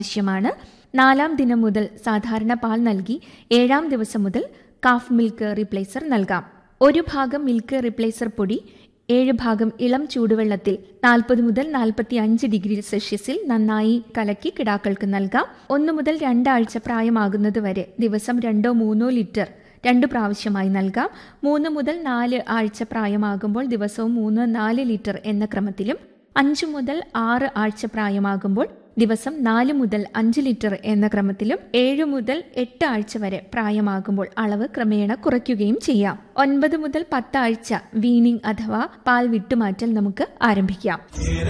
ആവശ്യമാണ് നാലാം ദിനം മുതൽ സാധാരണ പാൽ നൽകി ഏഴാം ദിവസം മുതൽ കാഫ് മിൽക്ക് റീപ്ലേസർ നൽകാം ഒരു ഭാഗം മിൽക്ക് റീപ്ലേസർ പൊടി ഏഴ് ഭാഗം ഇളം ചൂടുവെള്ളത്തിൽ നാൽപ്പത് മുതൽ നാൽപ്പത്തി അഞ്ച് ഡിഗ്രി സെൽഷ്യസിൽ നന്നായി കലക്കി കിടാക്കൾക്ക് നൽകാം ഒന്ന് മുതൽ രണ്ടാഴ്ച പ്രായമാകുന്നത് വരെ ദിവസം രണ്ടോ മൂന്നോ ലിറ്റർ രണ്ട് പ്രാവശ്യമായി നൽകാം മൂന്ന് മുതൽ നാല് ആഴ്ച പ്രായമാകുമ്പോൾ ദിവസവും മൂന്ന് നാല് ലിറ്റർ എന്ന ക്രമത്തിലും അഞ്ചു മുതൽ ആറ് ആഴ്ച പ്രായമാകുമ്പോൾ ദിവസം നാല് മുതൽ അഞ്ച് ലിറ്റർ എന്ന ക്രമത്തിലും ഏഴ് മുതൽ എട്ട് ആഴ്ച വരെ പ്രായമാകുമ്പോൾ അളവ് ക്രമേണ കുറയ്ക്കുകയും ചെയ്യാം ഒൻപത് മുതൽ പത്താഴ്ച വീനിങ് അഥവാ പാൽ വിട്ടുമാറ്റൽ നമുക്ക് ആരംഭിക്കാം